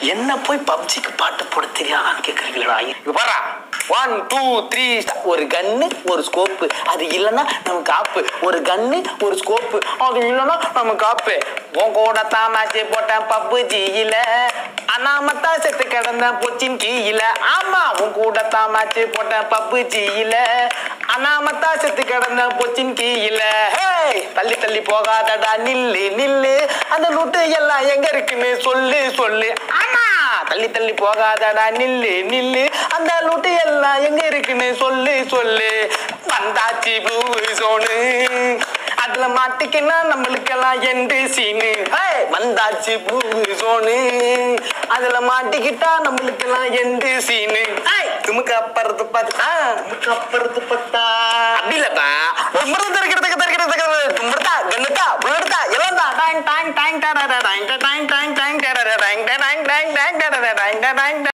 என்ன போய் பப்ஜிக்கு பாட்டு போட தெரியாதான்னு கேக்குறீங்களா இப்ப பாரா ஒன் டூ த்ரீ ஒரு கன்னு ஒரு ஸ்கோப்பு அது இல்லைன்னா நமக்கு ஆப்பு ஒரு கன்னு ஒரு ஸ்கோப்பு அது இல்லைன்னா நமக்கு ஆப்பு உன் கூட தான் மேட்ச் போட்டேன் பப்ஜியில அனாமத்தா செத்து கிடந்தேன் பொச்சின் கீழ ஆமா உன் கூட தான் மேட்ச் போட்டேன் பப்ஜியில அனாமத்தா செத்து கிடந்தேன் பொச்சின் கீழ ஹேய் தள்ளி தள்ளி போகாதடா நில்லு நில்லு அந்த லூட்டு எல்லாம் எங்க இருக்குன்னு சொல்லு சொல்லு ஆமா தள்ளி தள்ளி போகாதடா நில்லு நில்லு அந்த லூட்டு எல்லாம் எங்க இருக்குன்னு சொல்லு சொல்லு வந்தாச்சு ப்ளூ சோனு அதுல மாட்டிக்கினா நம்மளுக்கெல்லாம் எண்டு சீனு ஹேய், வந்தாச்சு ப்ளூ சோனு அதுல மாட்டிக்கிட்டா நம்மளுக்கெல்லாம் எண்டு சீனு ஹேய், துமுக்கு அப்புறத்து பார்த்தா துமுக்கு அப்புறத்து பார்த்தா அப்படி இல்லப்பா தும்புறது தருக்கிறதுக்கு தருக்கிறதுக்கு தும்புறதா கண்ணுத்தா புள்ளடுத்தா எல்லாம் தான் டாங் டாங் டாங் டாடா டாங் டாங் டாங் டாங் டாங் டாடா டாங் டாங் டாங் டாங் டாடா டாங் டாங்